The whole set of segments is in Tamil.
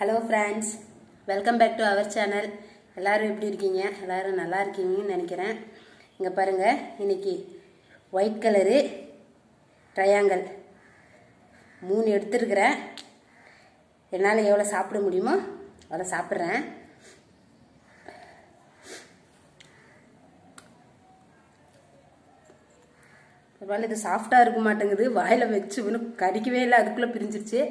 hello friends welcome back to our channel எல்லாரும் எப்படி இருக்கீங்க எல்லாரும் நல்லா இருக்கீங்கன்னு நினைக்கிறேன் இங்கே பாருங்கள் இன்னைக்கு ஒயிட் கலரு ட்ரையாங்கல் மூணு எடுத்துருக்கிறேன் என்னால் எவ்வளோ சாப்பிட முடியுமோ அவ்வளோ சாப்பிட்றேன் பரவாயில்ல இது சாஃப்டாக இருக்க மாட்டேங்குது வாயில் வச்சு இன்னும் கடிக்கவே இல்லை அதுக்குள்ளே பிரிஞ்சிருச்சு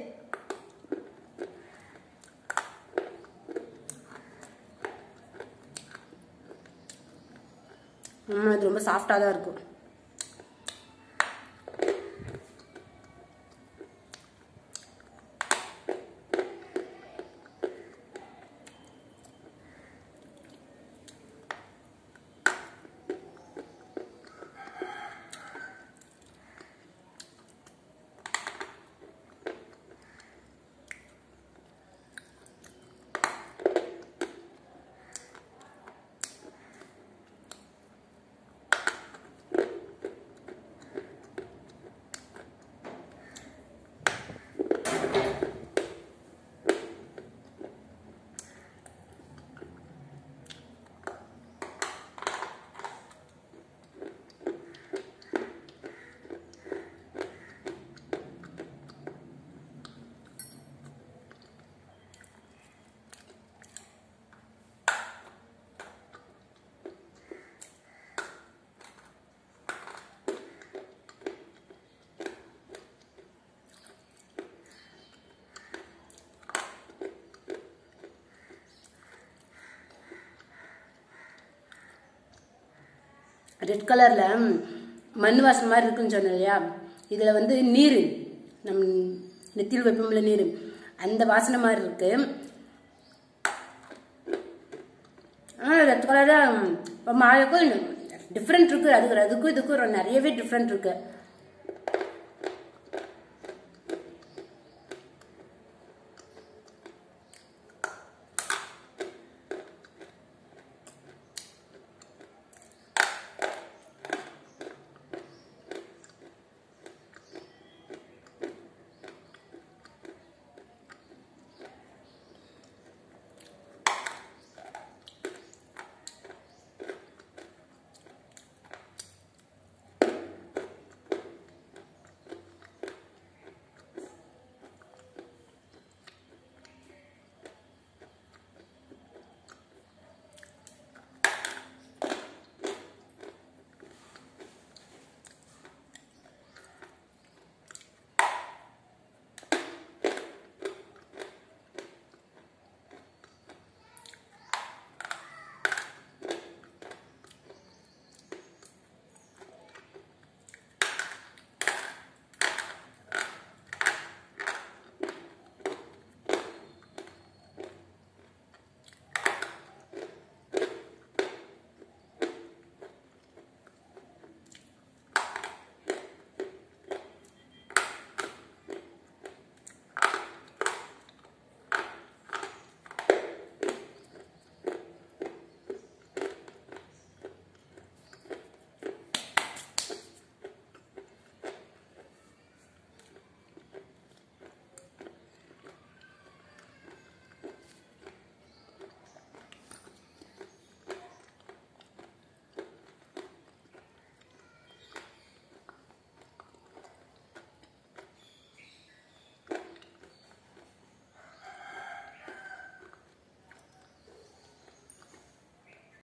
ம், இது ரொம்ப சாஃப்டாக தான் இருக்கும் ரெட் கலரில் மண் வாசனை மாதிரி இருக்குன்னு சொன்னேன் இல்லையா இதில் வந்து நீர் நம் நெத்தியில் வைப்போம்ல நீர் அந்த வாசனை மாதிரி இருக்கு ஆனால் ரெட் கலராக மாவுக்கும் டிஃப்ரெண்ட் இருக்குது அதுக்கு அதுக்கும் இதுக்கும் ஒரு நிறையவே டிஃப்ரெண்ட் இருக்கு